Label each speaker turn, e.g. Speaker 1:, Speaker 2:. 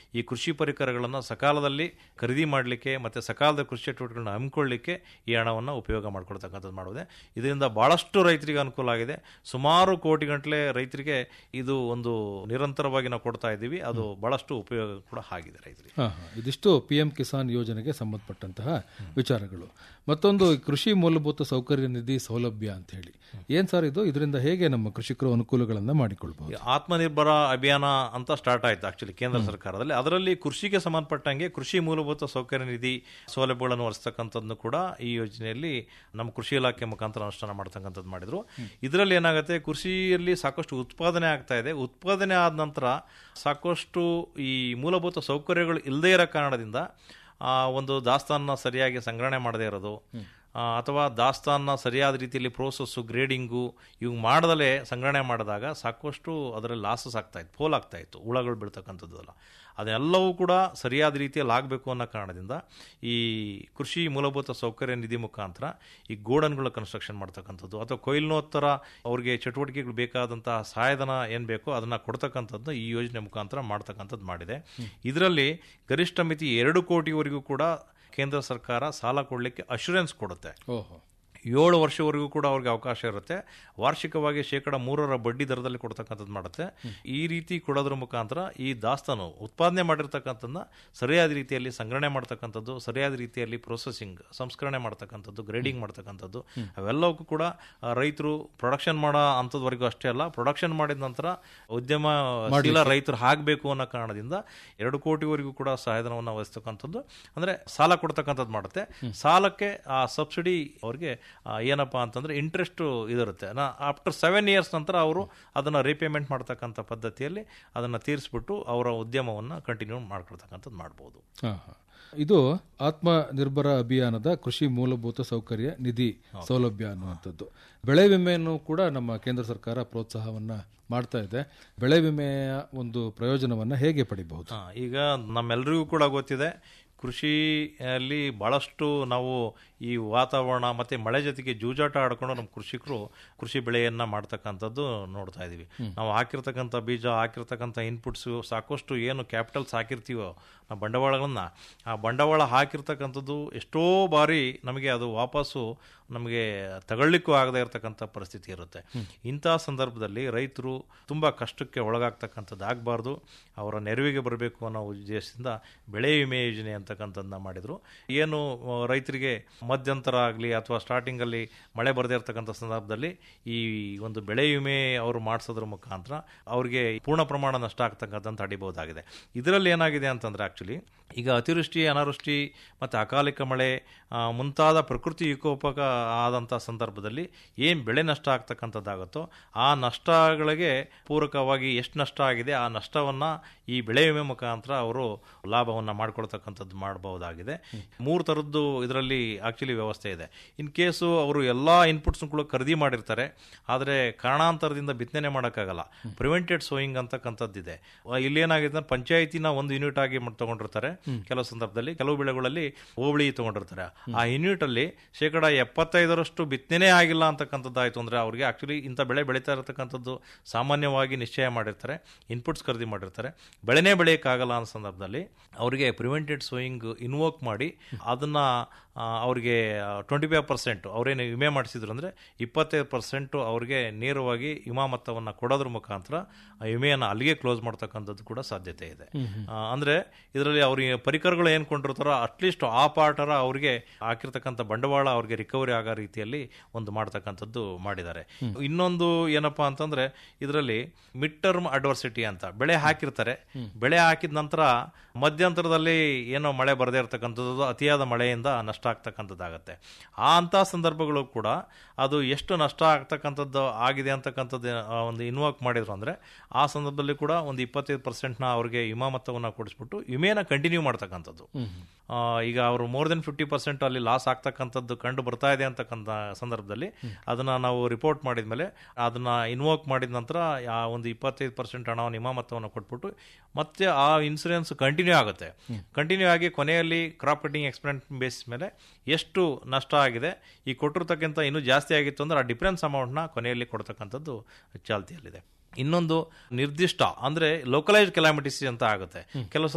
Speaker 1: ಈ ಕೃಷಿ ಪರಿಕರಗಳನ್ನು ಸಕಾಲದಲ್ಲಿ ಖರೀದಿ ಮಾಡಲಿಕ್ಕೆ ಮತ್ತು ಸಕಾಲದ ಕೃಷಿ ಚಟುವಟಿಕೆಗಳನ್ನ ಹಮ್ಮಿಕೊಳ್ಳಿಕ್ಕೆ ಈ ಹಣವನ್ನು ಉಪಯೋಗ ಮಾಡ್ಕೊಳ್ತಕ್ಕಂಥದ್ದು ಮಾಡುವುದೇ ಇದರಿಂದ ಭಾಳಷ್ಟು ರೈತರಿಗೆ ಅನುಕೂಲ ಆಗಿದೆ ಸುಮಾರು ಕೋಟಿ ಗಂಟಲೆ ರೈತರಿಗೆ ಇದು ಒಂದು ನಿರಂತರವಾಗಿ ನಾವು ಕೊಡ್ತಾ ಇದ್ದೀವಿ ಅದು ಭಾಳಷ್ಟು ಉಪಯೋಗ ಕೂಡ ಆಗಿದೆ ರೈತರಿಗೆ
Speaker 2: ಹಾ, ಹಾ. ಇದಿಷ್ಟು ಪಿ ಎಂ ಕಿಸಾನ್ ಯೋಜನೆಗೆ ಸಂಬಂಧಪಟ್ಟಂತಹ ವಿಚಾರಗಳು ಮತ್ತೊಂದು ಕೃಷಿ ಮೂಲಭೂತ ಸೌಕರ್ಯ ನಿಧಿ ಸೌಲಭ್ಯ ಅಂತ ಹೇಳಿ ಏನ್ ಸರ್ ಇದು ಇದರಿಂದ ಹೇಗೆ ನಮ್ಮ ಕೃಷಿಕರು ಅನುಕೂಲಗಳನ್ನ ಮಾಡಿಕೊಳ್ಬಹುದು
Speaker 1: ಆತ್ಮನಿರ್ಭರ ಅಭಿಯಾನ ಅಂತ ಸ್ಟಾರ್ಟ್ ಆಯ್ತು ಆಕ್ಚುಲಿ ಕೇಂದ್ರ ಸರ್ಕಾರದಲ್ಲಿ ಅದರಲ್ಲಿ ಕೃಷಿಗೆ ಸಂಬಂಧಪಟ್ಟಂಗೆ ಕೃಷಿ ಮೂಲಭೂತ ಸೌಕರ್ಯ ನಿಧಿ ಸೌಲಭ್ಯಗಳನ್ನು ಒರೆಸ್ತಕ್ಕಂಥದ್ದು ಕೂಡ ಈ ಯೋಜನೆಯಲ್ಲಿ ನಮ್ಮ ಕೃಷಿ ಇಲಾಖೆ ಮುಖಾಂತರ ಅನುಷ್ಠಾನ ಮಾಡ್ತಕ್ಕಂಥದ್ದು ಮಾಡಿದ್ರು ಇದರಲ್ಲಿ ಏನಾಗುತ್ತೆ ಕೃಷಿಯಲ್ಲಿ ಸಾಕಷ್ಟು ಉತ್ಪಾದನೆ ಆಗ್ತಾ ಇದೆ ಉತ್ಪಾದನೆ ಆದ ನಂತರ ಸಾಕಷ್ಟು ಈ ಮೂಲಭೂತ ಸೌಕರ್ಯಗಳು ಇಲ್ಲದೇ ಇರೋ ಕಾರಣದಿಂದ ಆ ಒಂದು ದಾಸ್ತಾನ ಸರಿಯಾಗಿ ಸಂಗ್ರಹಣೆ ಮಾಡದೇ ಇರೋದು ಆ, ಅಥವಾ ದಾಸ್ತಾನ ಸರಿಯಾದ ರೀತಿಯಲ್ಲಿ ಪ್ರೋಸೆಸ್ಸು ಗ್ರೇಡಿಂಗು ಇವು ಮಾಡದಲೇ ಸಂಗ್ರಹಣೆ ಮಾಡಿದಾಗ ಸಾಕಷ್ಟು ಅದರಲ್ಲಿ ಲಾಸಸ್ ಆಗ್ತಾ ಇತ್ತು ಫೋಲ್ ಆಗ್ತಾ ಇತ್ತು ಹುಳಗಳು ಬೀಳ್ತಕ್ಕಂಥದ್ದಲ್ಲ ಅದೆಲ್ಲವೂ ಕೂಡ ಸರಿಯಾದ ರೀತಿಯಲ್ಲಿ ಆಗಬೇಕು ಅನ್ನೋ ಕಾರಣದಿಂದ ಈ ಕೃಷಿ ಮೂಲಭೂತ ಸೌಕರ್ಯ ನಿಧಿ ಮುಖಾಂತರ ಈ ಗೋಡನ್ಗಳ ಕನ್ಸ್ಟ್ರಕ್ಷನ್ ಮಾಡ್ತಕ್ಕಂಥದ್ದು ಅಥವಾ ಕೊಯ್ಲಿನೋತ್ತರ ಅವ್ರಿಗೆ ಚಟುವಟಿಕೆಗಳು ಬೇಕಾದಂತಹ ಸಹಾಯಧನ ಏನು ಬೇಕೋ ಅದನ್ನು ಕೊಡ್ತಕ್ಕಂಥದ್ದು ಈ ಯೋಜನೆ ಮುಖಾಂತರ ಮಾಡ್ತಕ್ಕಂಥದ್ದು ಮಾಡಿದೆ ಇದರಲ್ಲಿ ಗರಿಷ್ಠ ಮಿತಿ ಎರಡು ಕೋಟಿವರೆಗೂ ಕೂಡ ಕೇಂದ್ರ ಸರ್ಕಾರ ಸಾಲ ಕೊಡಲಿಕ್ಕೆ ಅಶ್ಯೂರೆನ್ಸ್ ಕೊಡುತ್ತೆ
Speaker 2: ಓಹೋ
Speaker 1: ಏಳು ವರ್ಷವರೆಗೂ ಕೂಡ ಅವ್ರಿಗೆ ಅವಕಾಶ ಇರುತ್ತೆ ವಾರ್ಷಿಕವಾಗಿ ಶೇಕಡ ಮೂರರ ಬಡ್ಡಿ ದರದಲ್ಲಿ ಕೊಡ್ತಕ್ಕಂಥದ್ದು ಮಾಡುತ್ತೆ ಈ ರೀತಿ ಕೊಡೋದ್ರ ಮುಖಾಂತರ ಈ ದಾಸ್ತಾನು ಉತ್ಪಾದನೆ ಮಾಡಿರ್ತಕ್ಕಂಥದ್ದನ್ನ ಸರಿಯಾದ ರೀತಿಯಲ್ಲಿ ಸಂಗ್ರಹಣೆ ಮಾಡ್ತಕ್ಕಂಥದ್ದು ಸರಿಯಾದ ರೀತಿಯಲ್ಲಿ ಪ್ರೊಸೆಸಿಂಗ್ ಸಂಸ್ಕರಣೆ ಮಾಡ್ತಕ್ಕಂಥದ್ದು ಗ್ರೇಡಿಂಗ್ ಮಾಡ್ತಕ್ಕಂಥದ್ದು ಅವೆಲ್ಲವಕ್ಕೂ ಕೂಡ ಆ, ರೈತರು ಪ್ರೊಡಕ್ಷನ್ ಮಾಡೋ ಅಂಥದ್ವರೆಗೂ ಅಷ್ಟೇ ಅಲ್ಲ ಪ್ರೊಡಕ್ಷನ್ ಮಾಡಿದ ನಂತರ ಉದ್ಯಮಶೀಲ ರೈತರು ಆಗಬೇಕು ಅನ್ನೋ ಕಾರಣದಿಂದ ಎರಡು ಕೋಟಿವರೆಗೂ ಕೂಡ ಸಹಾಯಧನವನ್ನು ವಹಿಸ್ತಕ್ಕಂಥದ್ದು ಅಂದ್ರೆ ಸಾಲ ಕೊಡ್ತಕ್ಕಂಥದ್ದು ಮಾಡುತ್ತೆ ಸಾಲಕ್ಕೆ ಆ ಸಬ್ಸಿಡಿ ಅವ್ರಿಗೆ ಆ, ಏನಪ್ಪಾ ಅಂತಂದ್ರೆ ಇಂಟ್ರೆಸ್ಟ್ ಇದಿರುತ್ತೆ ಆಫ್ಟರ್ ಸೆವೆನ್ ಇಯರ್ಸ್ ನಂತರ ಅವರು ಅದನ್ನ ರೀಪೇಮೆಂಟ್ ಮಾಡ್ತಕ್ಕಂಥ ಪದ್ಧತಿಯಲ್ಲಿ ಅದನ್ನ ತೀರಿಸ್ಬಿಟ್ಟು ಅವರ ಉದ್ಯಮವನ್ನು ಕಂಟಿನ್ಯೂ ಮಾಡ್ಕೊಳ್ತಕ್ಕಂಥದ್ದು ಮಾಡ್ಬೋದು
Speaker 2: ಹಾ, ಹಾ. ಇದು ಆತ್ಮ ನಿರ್ಭರ ಅಭಿಯಾನದ ಕೃಷಿ ಮೂಲಭೂತ ಸೌಕರ್ಯ ನಿಧಿ ಸೌಲಭ್ಯ ಅನ್ನುವಂಥದ್ದು ಬೆಳೆ ವಿಮೆಯನ್ನು ಕೂಡ ನಮ್ಮ ಕೇಂದ್ರ ಸರ್ಕಾರ ಪ್ರೋತ್ಸಾಹವನ್ನ ಮಾಡ್ತಾ ಇದೆ ಬೆಳೆ ವಿಮೆಯ ಒಂದು ಪ್ರಯೋಜನವನ್ನ ಹೇಗೆ ಪಡಿಬಹುದು
Speaker 1: ಹಾ, ಈಗ ನಮ್ಮೆಲ್ಲರಿಗೂ ಕೂಡ ಗೊತ್ತಿದೆ ಕೃಷಿಯಲ್ಲಿ ಬಹಳಷ್ಟು ನಾವು ಈ ವಾತಾವರಣ ಮತ್ತೆ ಮಳೆ ಜೊತೆಗೆ ಜೂಜಾಟ ಆಡ್ಕೊಂಡು ನಮ್ಮ ಕೃಷಿಕರು ಕೃಷಿ ಬೆಳೆಯನ್ನ ಮಾಡ್ತಕ್ಕಂಥದ್ದು ನೋಡ್ತಾ ಇದೀವಿ ನಾವು ಹಾಕಿರ್ತಕ್ಕಂಥ ಬೀಜ ಹಾಕಿರ್ತಕ್ಕಂಥ ಇನ್ಪುಟ್ಸು ಸಾಕಷ್ಟು ಏನು ಕ್ಯಾಪಿಟಲ್ಸ್ ಹಾಕಿರ್ತೀವೋ ನಾವು ಬಂಡವಾಳಗಳನ್ನ ಆ ಬಂಡವಾಳ ಹಾಕಿರ್ತಕ್ಕಂಥದ್ದು ಎಷ್ಟೋ ಬಾರಿ ನಮಗೆ ಅದು ವಾಪಸ್ಸು ನಮಗೆ ತಗೊಳ್ಳಿಕ್ಕೂ ಆಗದೇ ಇರತಕ್ಕಂಥ ಪರಿಸ್ಥಿತಿ ಇರುತ್ತೆ ಇಂಥ ಸಂದರ್ಭದಲ್ಲಿ ರೈತರು ತುಂಬ ಕಷ್ಟಕ್ಕೆ ಒಳಗಾಗ್ತಕ್ಕಂಥದ್ದು ಆಗಬಾರ್ದು ಅವರ ನೆರವಿಗೆ ಬರಬೇಕು ಅನ್ನೋ ಉದ್ದೇಶದಿಂದ ಬೆಳೆ ವಿಮೆ ಯೋಜನೆ ಅಂತಕ್ಕಂಥದ್ದನ್ನ ಮಾಡಿದರು ಏನು ಆ, ರೈತರಿಗೆ ಮಧ್ಯಂತರ ಆಗಲಿ ಅಥವಾ ಸ್ಟಾರ್ಟಿಂಗಲ್ಲಿ ಮಳೆ ಬರದೇ ಇರತಕ್ಕಂಥ ಸಂದರ್ಭದಲ್ಲಿ ಈ ಒಂದು ಬೆಳೆ ವಿಮೆ ಅವರು ಮಾಡಿಸೋದ್ರ ಮುಖಾಂತರ ಅವ್ರಿಗೆ ಪೂರ್ಣ ಪ್ರಮಾಣ ನಷ್ಟ ಆಗ್ತಕ್ಕಂಥ ತಡಿಬಹುದಾಗಿದೆ ಇದರಲ್ಲಿ ಏನಾಗಿದೆ ಅಂತಂದ್ರೆ ಆಕ್ಚುಲಿ ಈಗ ಅತಿವೃಷ್ಟಿ ಅನಾವೃಷ್ಟಿ ಮತ್ತು ಅಕಾಲಿಕ ಮಳೆ ಆ, ಮುಂತಾದ ಪ್ರಕೃತಿ ವಿಕೋಪಕ ಆದಂಥ ಸಂದರ್ಭದಲ್ಲಿ ಏನು ಬೆಳೆ ನಷ್ಟ ಆಗ್ತಕ್ಕಂಥದ್ದಾಗುತ್ತೋ ಆ ನಷ್ಟಗಳಿಗೆ ಪೂರಕವಾಗಿ ಎಷ್ಟು ನಷ್ಟ ಆಗಿದೆ ಆ ನಷ್ಟವನ್ನು ಈ ಬೆಳೆ ವಿಮೆ ಮುಖಾಂತರ ಅವರು ಲಾಭವನ್ನು ಮಾಡ್ಕೊಳ್ತಕ್ಕಂಥದ್ದು ಮಾಡಬಹುದಾಗಿದೆ ಮೂರು ಥರದ್ದು ಇದರಲ್ಲಿ ಆಕ್ಚುಲಿ ವ್ಯವಸ್ಥೆ ಇದೆ ಇನ್ ಕೇಸು ಅವರು ಎಲ್ಲ ಇನ್ಪುಟ್ಸ್ ಕೂಡ ಖರೀದಿ ಮಾಡಿರ್ತಾರೆ ಆದರೆ ಕಾರಣಾಂತರದಿಂದ ಬಿತ್ತನೆ ಮಾಡೋಕ್ಕಾಗಲ್ಲ ಪ್ರಿವೆಂಟೆಡ್ ಸೋಯಿಂಗ್ ಅಂತಕ್ಕಂಥದ್ದಿದೆ ಆ, ಇಲ್ಲಿ ಏನಾಗಿದೆ ಅಂದ್ರೆ ಪಂಚಾಯತಿನ ಒಂದು ಯೂನಿಟ್ ಆಗಿ ಮಾಡ್- ತಗೊಂಡಿರ್ತಾರೆ ಕೆಲವು ಸಂದರ್ಭದಲ್ಲಿ ಕೆಲವು ಬೆಳೆಗಳಲ್ಲಿ ಹೋಬಳಿ ತಗೊಂಡಿರ್ತಾರೆ ಆ ಯೂನಿಟ್ ಅಲ್ಲಿ ಶೇಕಡ ಎಪ್ಪತ್ತೈದರಷ್ಟು ಬಿತ್ತನೆ ಆಗಿಲ್ಲ ಅಂತಕ್ಕಂಥದ್ದಾಯ್ತು ಅಂದ್ರೆ ಅವ್ರಿಗೆ ಆಕ್ಚುಲಿ ಇಂಥ ಬೆಳೆ ಬೆಳೀತಾ ಇರತಕ್ಕಂಥದ್ದು ಸಾಮಾನ್ಯವಾಗಿ ನಿಶ್ಚಯ ಮಾಡಿರ್ತಾರೆ ಇನ್ಪುಟ್ಸ್ ಖರೀದಿ ಮಾಡಿರ್ತಾರೆ ಬೆಳೆನೇ ಬೆಳೆಯೋಕ್ಕಾಗಲ್ಲ ಅನ್ನೋ ಸಂದರ್ಭದಲ್ಲಿ ಅವರಿಗೆ ಪ್ರಿವೆಂಟೆಡ್ ಸೋಯಿಂಗ್ ಇನ್ವೋಕ್ ಮಾಡಿ ಅದನ್ನ ಆ, ಅವ್ರಿಗೆ ಟ್ವೆಂಟಿ ಫೈವ್ ಪರ್ಸೆಂಟ್ ಅವರೇನು ವಿಮೆ ಮಾಡಿಸಿದ್ರು ಅಂದರೆ ಇಪ್ಪತ್ತೈದು ಪರ್ಸೆಂಟು ಅವ್ರಿಗೆ ನೇರವಾಗಿ ವಿಮಾ ಮೊತ್ತವನ್ನು ಕೊಡೋದ್ರ ಮುಖಾಂತರ ಆ ವಿಮೆಯನ್ನು ಅಲ್ಲಿಗೆ ಕ್ಲೋಸ್ ಮಾಡ್ತಕ್ಕಂಥದ್ದು ಕೂಡ ಸಾಧ್ಯತೆ ಇದೆ ಆ, ಅಂದ್ರೆ ಇದರಲ್ಲಿ ಅವ್ರಿಗೆ ಪರಿಕರಗಳು ಏನು ಕೊಂಡಿರ್ತಾರೋ ಅಟ್ಲೀಸ್ಟ್ ಆ ಪಾರ್ಟರ ಅವ್ರಿಗೆ ಹಾಕಿರ್ತಕ್ಕಂಥ ಬಂಡವಾಳ ಅವ್ರಿಗೆ ರಿಕವರಿ ಆಗೋ ರೀತಿಯಲ್ಲಿ ಒಂದು ಮಾಡ್ತಕ್ಕಂಥದ್ದು ಮಾಡಿದ್ದಾರೆ ಇನ್ನೊಂದು ಏನಪ್ಪಾ ಅಂತಂದ್ರೆ ಇದರಲ್ಲಿ ಮಿಡ್ ಟರ್ಮ್ ಅಡ್ವರ್ಸಿಟಿ ಅಂತ ಬೆಳೆ ಹಾಕಿರ್ತಾರೆ ಬೆಳೆ ಹಾಕಿದ ನಂತರ ಮಧ್ಯಂತರದಲ್ಲಿ ಏನೋ ಮಳೆ ಬರದೇ ಇರತಕ್ಕಂಥದ್ದು ಅತಿಯಾದ ಮಳೆಯಿಂದ ನಷ್ಟ ಆಗ್ತಕ್ಕಂಥದ್ದಾಗತ್ತೆ ಆ ಅಂಥ ಸಂದರ್ಭಗಳು ಕೂಡ ಅದು ಎಷ್ಟು ನಷ್ಟ ಆಗ್ತಕ್ಕಂಥದ್ದು ಆಗಿದೆ ಅಂತಕ್ಕಂಥದ್ದು ಆ, ಒಂದು ಇನ್ವಾಕ್ ಮಾಡಿದ್ರು ಅಂದ್ರೆ ಆ ಸಂದರ್ಭದಲ್ಲಿ ಕೂಡ ಒಂದು ಇಪ್ಪತ್ತೈದು ಪರ್ಸೆಂಟ್ನ ಅವ್ರಿಗೆ ವಿಮಾ ಮೊತ್ತವನ್ನು ಕೊಡಿಸ್ಬಿಟ್ಟು ವಿಮೆನ ಕಂಟಿನ್ಯೂ ಮಾಡ್ತಕ್ಕಂಥದ್ದು ಆ, ಈಗ ಅವರು ಮೋರ್ ದೆನ್ ಫಿಫ್ಟಿ ಪರ್ಸೆಂಟ್ ಅಲ್ಲಿ ಲಾಸ್ ಆಗ್ತಕ್ಕಂಥದ್ದು ಕಂಡು ಬರ್ತಾ ಇದೆ ಅಂತಕ್ಕಂಥ ಸಂದರ್ಭದಲ್ಲಿ ಅದನ್ನ ನಾವು ರಿಪೋರ್ಟ್ ಮಾಡಿದ್ಮೇಲೆ ಅದನ್ನ ಇನ್ವೋಕ್ ಮಾಡಿದ ನಂತರ ಆ ಒಂದು ಇಪ್ಪತ್ತೈದು ಪರ್ಸೆಂಟ್ ಹಣವನ್ನು ವಿಮಾ ಮೊತ್ತವನ್ನು ಕೊಟ್ಬಿಟ್ಟು ಮತ್ತೆ ಆ ಇನ್ಸೂರೆನ್ಸ್ ಕಂಟಿನ್ಯೂ ಆಗುತ್ತೆ ಕಂಟಿನ್ಯೂ ಆಗಿ ಕೊನೆಯಲ್ಲಿ ಕ್ರಾಪ್ ಕಟಿಂಗ್ ಎಕ್ಸ್ಪೆರಿಮೆಂಟ್ ಬೇಸಿಸ್ ಮೇಲೆ ಎಷ್ಟು ನಷ್ಟ ಆಗಿದೆ ಈ ಕೊಟ್ಟಿರ್ತಕ್ಕಂಥ ಇನ್ನೂ ಜಾಸ್ತಿ ಆಗಿತ್ತು ಅಂದ್ರೆ ಆ ಡಿಫರೆನ್ಸ್ ಅಮೌಂಟ್ನ ಕೊನೆಯಲ್ಲಿ ಕೊಡ್ತಕ್ಕಂಥದ್ದು ಚಾಲ್ತಿಯಲ್ಲಿದೆ ಇನ್ನೊಂದು ನಿರ್ದಿಷ್ಟ ಅಂದ್ರೆ ಲೋಕಲೈಸ್ಡ್ ಕೆಲಾಮಿಟೀಸ್ ಅಂತ ಆಗುತ್ತೆ ಕೆಲವು